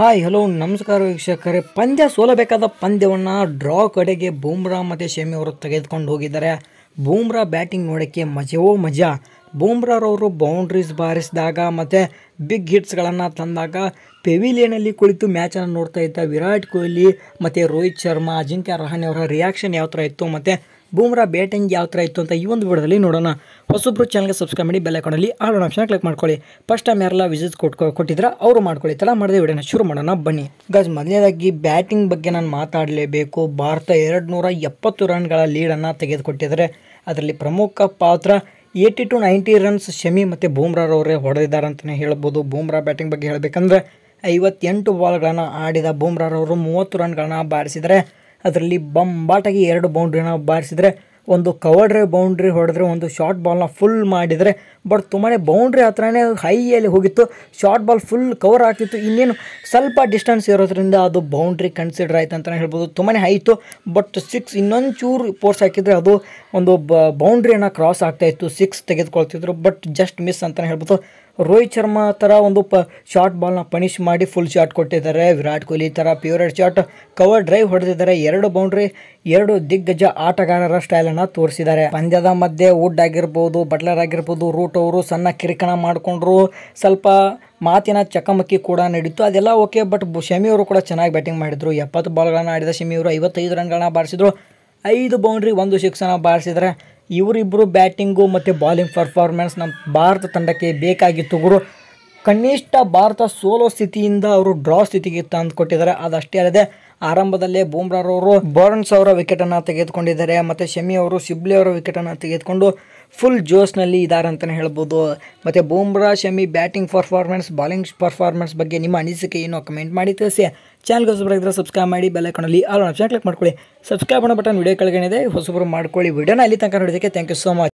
hi hello ನಮಸ್ಕಾರ ವೀಕ್ಷಕರೇ ಪಂದ್ಯ ಸೋಲಬೇಕಾದ ಪಂದ್ಯವನ್ನು ಡ್ರಾ ಕಡೆಗೆ ಬೂಮ್ರಾ ಮತ್ತು ಶಮಿ ಅವರು ತೆಗೆದುಕೊಂಡು ಹೋಗಿದ್ದಾರೆ ಬೂಮ್ರಾ ಬ್ಯಾಟಿಂಗ್ ನೋಡೋಕ್ಕೆ ಮಜವೋ ಮಜಾ ಬೂಮ್ರಾರವರು ಬೌಂಡ್ರೀಸ್ ಬಾರಿಸಿದಾಗ ಮತ್ತು ಬಿಗ್ ಹಿಟ್ಸ್ಗಳನ್ನು ತಂದಾಗ ಪೆವಿಲಿಯನಲ್ಲಿ ಕುಳಿತು ಮ್ಯಾಚನ್ನು ನೋಡ್ತಾ ಇದ್ದ ವಿರಾಟ್ ಕೊಹ್ಲಿ ಮತ್ತು ರೋಹಿತ್ ಶರ್ಮಾ ಅಜಿಂಕ್ಯ ರಹಾನೆ ಅವರ ರಿಯಾಕ್ಷನ್ ಯಾವ ಥರ ಇತ್ತು ಮತ್ತು ಬೂಮ್ರಾ ಬ್ಯಾಟಿಂಗ್ ಯಾವ ಥರ ಇತ್ತು ಅಂತ ಈ ಒಂದು ವಿಡಿಯೋದಲ್ಲಿ ನೋಡೋಣ ಹೊಸಬ್ರು ಚಾನಲ್ಗೆ ಸಬ್ಸ್ಕ್ರೈಬ್ ಮಾಡಿ ಬೆಲ್ ಐಕಾನಲ್ಲಿ ಆಲ್ ಆಪ್ಷನ್ ಕ್ಲಿಕ್ ಮಾಡ್ಕೊಳ್ಳಿ ಫಸ್ಟ್ ಟೈಮ್ ಯಾರೆಲ್ಲ ವಿಸಿಟ್ ಕೊಟ್ಕೊ ಕೊಟ್ಟಿದ್ರೆ ಅವರು ಮಾಡ್ಕೊಳ್ಳಿ ತಲ ಮಾಡಿದೆ ವಿಡಿಯೋನ ಶುರು ಮಾಡೋಣ ಬನ್ನಿ ಗಜ್ ಮೊದಲನೇದಾಗಿ ಬ್ಯಾಟಿಂಗ್ ಬಗ್ಗೆ ನಾನು ಮಾತಾಡಲೇಬೇಕು ಭಾರತ ಎರಡು ನೂರ ಎಪ್ಪತ್ತು ರನ್ಗಳ ಲೀಡನ್ನು ತೆಗೆದುಕೊಟ್ಟಿದ್ದಾರೆ ಅದರಲ್ಲಿ ಪ್ರಮುಖ ಪಾತ್ರ eighty two ninety runs Shami ಮತ್ತು ಬೂಮ್ರಾರವರೇ ಹೊಡೆದಿದ್ದಾರೆ ಅಂತಲೇ ಹೇಳ್ಬೋದು ಬೂಮ್ರಾ ಬ್ಯಾಟಿಂಗ್ ಬಗ್ಗೆ ಹೇಳಬೇಕಂದ್ರೆ ಐವತ್ತೆಂಟು ಬಾಲ್ಗಳನ್ನು ಆಡಿದ ಬೂಮ್ರಾರವರು ಮೂವತ್ತು ರನ್ಗಳನ್ನ ಬಾರಿಸಿದರೆ ಅದರಲ್ಲಿ ಬಂಬಾಟಾಗಿ ಎರಡು ಬೌಂಡ್ರಿನ ಬಾರಿಸಿದರೆ ಒಂದು ಕವರ್ ಡ್ರೈವ್ ಬೌಂಡ್ರಿ ಹೊಡೆದ್ರೆ ಒಂದು ಶಾರ್ಟ್ ಬಾಲ್ನ ಫುಲ್ ಮಾಡಿದರೆ ಬಟ್ ತುಂಬಾ ಬೌಂಡ್ರಿ ಹತ್ರನೇ ಹೈಯಲ್ಲಿ ಹೋಗಿತ್ತು ಶಾರ್ಟ್ ಬಾಲ್ ಫುಲ್ ಕವರ್ ಆಗ್ತಿತ್ತು ಇನ್ನೇನು ಸ್ವಲ್ಪ ಡಿಸ್ಟೆನ್ಸ್ ಇರೋದ್ರಿಂದ ಅದು ಬೌಂಡ್ರಿ ಕನ್ಸಿಡರ್ ಆಯ್ತು ಅಂತಲೇ ಹೇಳ್ಬೋದು ತುಂಬಾ ಹೈತು ಬಟ್ ಸಿಕ್ಸ್ ಇನ್ನೊಂದು ಚೂರು ಫೋರ್ಸ್ ಹಾಕಿದರೆ ಅದು ಒಂದು ಬ ಬೌಂಡ್ರಿಯನ್ನು ಕ್ರಾಸ್ ಆಗ್ತಾ ಇತ್ತು ಸಿಕ್ಸ್ ತೆಗೆದುಕೊಳ್ತಿದ್ರು ಬಟ್ ಜಸ್ಟ್ ಮಿಸ್ ಅಂತಲೇ ಹೇಳ್ಬೋದು ರೋಹಿತ್ ಶರ್ಮಾ ಥರ ಒಂದು ಪ ಶಾರ್ಟ್ ಬಾಲ್ನ ಪನಿಷ್ ಮಾಡಿ ಫುಲ್ ಶಾಟ್ ಕೊಟ್ಟಿದ್ದಾರೆ ವಿರಾಟ್ ಕೊಹ್ಲಿ ಥರ ಪ್ಯೂರೆಡ್ ಶಾಟ್ ಕವರ್ ಡ್ರೈವ್ ಹೊಡೆದಿದ್ದಾರೆ ಎರಡು ಬೌಂಡ್ರಿ ಎರಡು ದಿಗ್ಗಜ ಆಟಗಾರರ ಸ್ಟೈಲನ್ನು ತೋರಿಸಿದ್ದಾರೆ ಪಂದ್ಯದ ಮಧ್ಯೆ ವುಡ್ ಆಗಿರ್ಬೋದು ಬಟ್ಲರ್ ಆಗಿರ್ಬೋದು ರೂಟ್ ಅವರು ಸಣ್ಣ ಕಿರಿಕಣ ಮಾಡಿಕೊಂಡ್ರು ಸ್ವಲ್ಪ ಮಾತಿನ ಚಕಮಕಿ ಕೂಡ ನಡೀತು ಅದೆಲ್ಲ ಓಕೆ ಬಟ್ ಶಮಿ ಅವರು ಕೂಡ ಚೆನ್ನಾಗಿ ಬ್ಯಾಟಿಂಗ್ ಮಾಡಿದರು ಎಪ್ಪತ್ತು ಬಾಲ್ಗಳನ್ನು ಆಡಿದ ಶಮಿ ಅವರು ಐವತ್ತೈದು ರನ್ಗಳನ್ನ ಬಾರಿಸಿದ್ರು ಐದು ಬೌಂಡ್ರಿ ಒಂದು ಸಿಕ್ಸನ್ನು ಬಾರಿಸಿದರೆ ಇವರಿಬ್ಬರು ಬ್ಯಾಟಿಂಗು ಮತ್ತು ಬಾಲಿಂಗ್ ಪರ್ಫಾರ್ಮೆನ್ಸ್ ನಮ್ಮ ಭಾರತ ತಂಡಕ್ಕೆ ಬೇಕಾಗಿತ್ತು ಗುರು ಕನಿಷ್ಠ ಭಾರತ ಸೋಲೋ ಸ್ಥಿತಿಯಿಂದ ಅವರು ಡ್ರಾ ಸ್ಥಿತಿಗೆ ತಂದು ಕೊಟ್ಟಿದ್ದಾರೆ ಅದಷ್ಟೇ ಅಲ್ಲದೆ ಆರಂಭದಲ್ಲೇ ಬೂಮ್ರಾರವರು ಬರ್ನ್ಸ್ ಅವರ ವಿಕೆಟನ್ನು ತೆಗೆದುಕೊಂಡಿದ್ದಾರೆ ಮತ್ತು ಶಮಿ ಅವರು ಶಿಬ್ಲಿ ಅವರ ವಿಕೆಟನ್ನು ತೆಗೆದುಕೊಂಡು ಫುಲ್ ಜೋಸ್ನಲ್ಲಿ ಇದ್ದಾರೆ ಅಂತಲೇ ಹೇಳ್ಬೋದು ಮತ್ತು Bumrah Shami batting performance bowling performance ಬಗ್ಗೆ ನಿಮ್ಮ ಅನಿಸಿಕೆ ಏನು ಕಮೆಂಟ್ ಮಾಡಿ ತಿಳಿಸಿ ಚಾನಲ್ಗೆ ಹೊಸಬರ ಇದ್ದರೆ ಸಬ್ಸ್ಕ್ರೈಬ್ ಮಾಡಿ ಬೆಲ್ ಐಕಾನಲ್ಲಿ ಆಲ್ ಆಪ್ಷನ್ ಕ್ಲಿಕ್ ಮಾಡ್ಕೊಳ್ಳಿ ಸಬ್ಸ್ಕ್ರೈಬ್ ಮಾಡೋ ಬಟನ್ ವಿಡಿಯೋ ಕೆಳಗೇನಿದೆ ಹೊಸಬರು ಮಾಡ್ಕೊಳ್ಳಿ ವಿಡಿಯೋನ ಅಲ್ಲಿ ತನಕ ನೋಡೋದಕ್ಕೆ ಥ್ಯಾಂಕ್ ಯು ಸೋ ಮಚ್